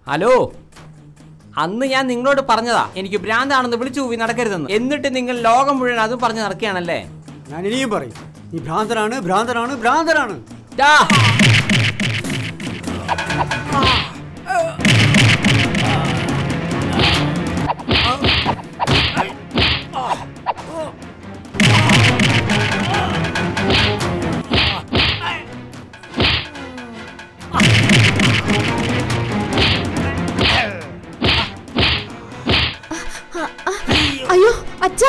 Hello അന്ന് ഞാൻ നിങ്ങളോട് പറഞ്ഞതാ എനിക്ക് ഭ്രാന്താണെന്ന് വിളിച്ചു പോയി നടക്കരുതെന്ന് എന്നിട്ട് നിങ്ങൾ ലോകം മുഴുവൻ അതും പറഞ്ഞ് നടക്കുകയാണല്ലേ ഞാൻ ഇനിയും പറയും നീ ഭ്രാന്തനാണ് ഭ്രാന്തനാണ് ഭ്രാന്തനാണ് ഡാ. അയ്യോ അച്ഛാ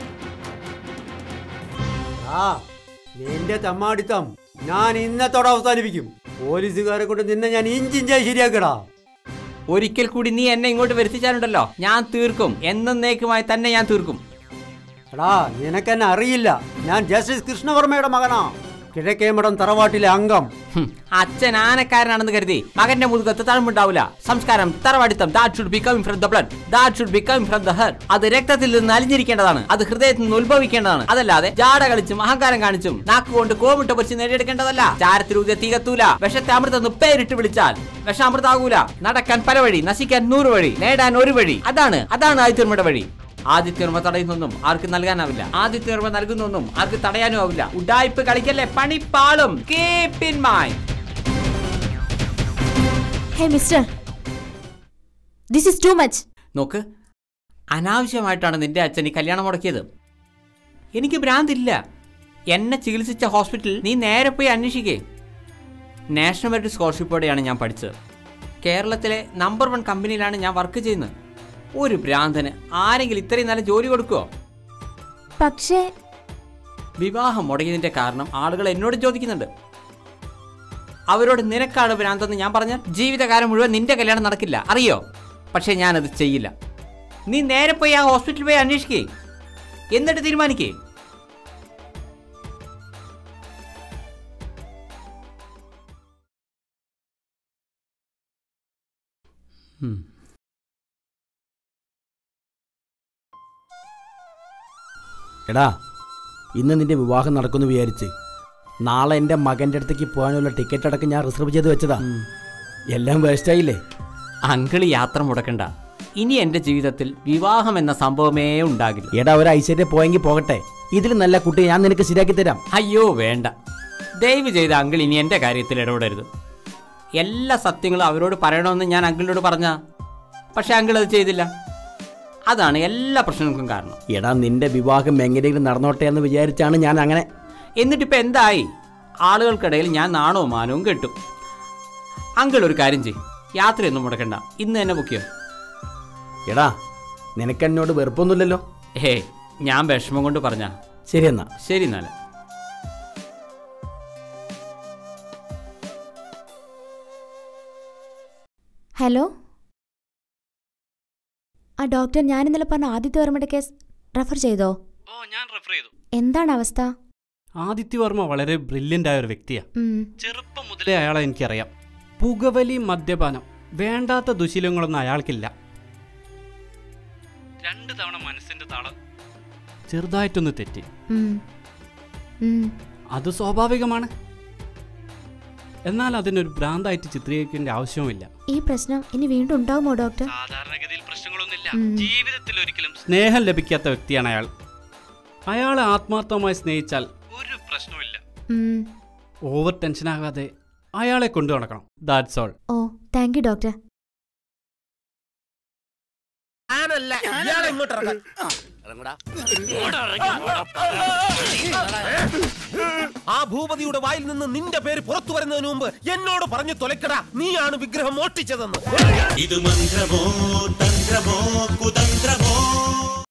ആ നിന്റെ തമ്മാടിത്തം ഞാൻ ഇന്നത്തോടെ അവസാനിപ്പിക്കും പോലീസുകാരെ കൊണ്ട് നിന്നെ ഞാൻ ഇഞ്ചിഞ്ചായി ശരിയാക്കടാ ഒരിക്കൽ കൂടി നീ എന്നെ ഇങ്ങോട്ട് വരുത്തിച്ചാലുണ്ടല്ലോ ഞാൻ തീർക്കും എന്നേക്കുമായി തന്നെ ഞാൻ തീർക്കും എടാ നിനക്കെന്നെ അറിയില്ല ഞാൻ ജസ്റ്റിസ് കൃഷ്ണവർമ്മയുടെ മകനാ കിഴക്കേമഠം തറവാട്ടിലെ അംഗം ഹും, അച്ഛൻ ആനക്കാരനാണെന്ന് കരുതി മകന്റെ മുതുകത്ത് തഴമ്പുണ്ടാവില്ല സംസ്കാരം തറവാടിത്തം that should be coming from the blood that should be coming from the her അത് രക്തത്തിൽ നിന്ന് അലിഞ്ഞിരിക്കേണ്ടതാണ് അത് ഹൃദയത്തിൽ നിന്ന് ഉത്ഭവിക്കേണ്ടതാണ് അതല്ലാതെ ജാട കളിച്ചും അഹങ്കാരം കാണിച്ചും നാക്കുകൊണ്ട് കോമിട്ട് പൊരിച്ച് നേടിയെടുക്കേണ്ടതല്ല ചാരത്തിലൂതെ തീകത്തൂല വിഷത്തെ അമൃതെന്ന് പേരിട്ട് വിളിച്ചാൽ വിഷാമൃതാകൂല നടക്കാൻ പല വഴി നശിക്കാൻ നൂറ് വഴി നേടാൻ ഒരു വഴി അതാണ് അതാണ് ആദിത്യർമ്മയുടെ വഴി ആദിത്യർമ്മ തടയുന്നൊന്നും ആർക്ക് നൽകാനാവില്ല ആദിത്യർമ്മ നൽകുന്നൊന്നും ആർക്ക് തടയാനും ആവില്ല ഉഡായിപ്പ് കളിക്കല്ലേ പണിപ്പാളും keep in mind hey mister this is too much നോക്ക് അനാവശ്യമായിട്ടാണ് നിന്റെ അച്ഛൻ ഈ കല്യാണം മുടക്കിയത് എനിക്ക് ഭ്രാന്തില്ല എന്നെ ചികിത്സിച്ച ഹോസ്പിറ്റലിൽ നീ നേരെ പോയി അന്വേഷിക്കേ നാഷണൽ മെറിറ്റ് സ്കോളർഷിപ്പോടെയാണ് ഞാൻ പഠിച്ചത് കേരളത്തിലെ നമ്പർ വൺ കമ്പനിയിലാണ് ഞാൻ വർക്ക് ചെയ്യുന്നത് ഒരു ഭ്രാന്തന് ആരെങ്കിലും ഇത്രയും നല്ല ജോലി കൊടുക്കുമോ പക്ഷേ വിവാഹം മുടങ്ങിയതിന്റെ കാരണം ആളുകൾ എന്നോട് ചോദിക്കുന്നുണ്ട് അവരോട് നിനക്കാണ് ഭ്രാന്തെന്ന് ഞാൻ പറഞ്ഞാൽ ജീവിതകാലം മുഴുവൻ നിന്റെ കല്യാണം നടക്കില്ല അറിയോ പക്ഷെ ഞാനത് ചെയ്യില്ല നീ നേരെ പോയി ആ ഹോസ്പിറ്റലിൽ പോയി അന്വേഷിക്കേ എന്നിട്ട് തീരുമാനിക്കേ എടാ ഇന്ന് നിന്റെ വിവാഹം നടക്കുമെന്ന് വിചാരിച്ച് നാളെ എൻ്റെ മകൻ്റെ അടുത്തേക്ക് പോകാനുള്ള ടിക്കറ്റ് അടക്കം ഞാൻ റിസർവ് ചെയ്ത് വെച്ചതാ എല്ലാം വേസ്റ്റായില്ലേ അങ്കിള് യാത്ര മുടക്കണ്ട ഇനി എന്റെ ജീവിതത്തിൽ വിവാഹം എന്ന സംഭവമേ ഉണ്ടാകില്ല എടാ ഒരു ഐശ്വര്യ പോയെങ്കിൽ പോകട്ടെ ഇതിൽ നല്ല കുട്ടിയെ ഞാൻ നിനക്ക് ശരിയാക്കി തരാം അയ്യോ വേണ്ട ദയവ് ചെയ്ത് അങ്കിൾ ഇനി എൻ്റെ കാര്യത്തിൽ ഇടപെടരുത് എല്ലാ സത്യങ്ങളും അവരോട് പറയണമെന്ന് ഞാൻ അങ്കിളിനോട് പറഞ്ഞ പക്ഷെ അങ്കിൾ അത് ചെയ്തില്ല അതാണ് എല്ലാ പ്രശ്നങ്ങൾക്കും കാരണം എടാ നിന്റെ വിവാഹം എങ്ങനെയെങ്കിലും നടന്നോട്ടെ എന്ന് വിചാരിച്ചാണ് ഞാൻ അങ്ങനെ എന്നിട്ടിപ്പോൾ എന്തായി ആളുകൾക്കിടയിൽ ഞാൻ നാണവും മാനവും കെട്ടും അങ്കിൾ ഒരു കാര്യം ചെയ്യും യാത്രയൊന്നും മുടക്കണ്ട ഇന്ന് തന്നെ ബുക്കിയോ എടാ നിനക്ക് എന്നോട് വെറുപ്പൊന്നുമില്ലല്ലോ ഹേ ഞാൻ വിഷമം കൊണ്ട് പറഞ്ഞ ശരി എന്നാ ശരി എന്നാല് ഹലോ ആ ഡോക്ടർ ഞാൻ ഇന്നലെ പറഞ്ഞ ആദിത്യവർമ്മയുടെ കേസ് റെഫർ ചെയ്തോ ഓ ഞാൻ റെഫർ ചെയ്തു എന്താണ് അവസ്ഥ ആദിത്യവർമ്മ വളരെ ബ്രില്യൻ്റ് ആയ ഒരു വ്യക്തിയാണ് ഉം, ചെറുപ്പം മുതലേ അയാളെ എനിക്കറിയാം പുകവലി മദ്യപാനം വേണ്ടാത്ത ദുശീലങ്ങളൊന്നും അയാൾക്കില്ല രണ്ട് തവണ മനസ്സിന്റെ താളം ചെറുതായിട്ടൊന്ന് തെറ്റി ഉം, ഉം. അത് സ്വാഭാവികമാണ് എന്നാൽ അതിനൊരു ഭ്രാന്തായിട്ട് ചിത്രീകരിക്കേണ്ട ആവശ്യവുമില്ല ഈ പ്രശ്നം ഇനി വീണ്ടും ഉണ്ടാകുമോ ഡോക്ടർ സാധാരണഗതിയിൽ പ്രശ്നങ്ങളൊന്നുമില്ല ഉം. ജീവിതത്തിൽ ഒരിക്കലും സ്നേഹം ലഭിക്കാത്ത വ്യക്തിയാണ് അയാൾ അയാളെ ആത്മാർത്ഥമായി സ്നേഹിച്ചാൽ ഒരു പ്രശ്നവുമില്ല ഉം. ഓവർ ടെൻഷൻ ആകാതെ അയാളെ കൊണ്ടു നടക്കണം that's all oh thank you doctor ഞാനല്ല ഇയാളെ ഇങ്ങോട്ട് ഇറക്കാൻ ആ ഭൂപതിയുടെ വായിൽ നിന്ന് നിന്റെ പേര് പുറത്തു വരുന്നതിന് മുമ്പ് എന്നോട് പറഞ്ഞു തൊലക്കടാ നീയാണ് വിഗ്രഹം മോഷ്ടിച്ചതെന്ന് ഇത് മന്ത്രമോ തന്ത്രമോ കുതന്ത്രമോ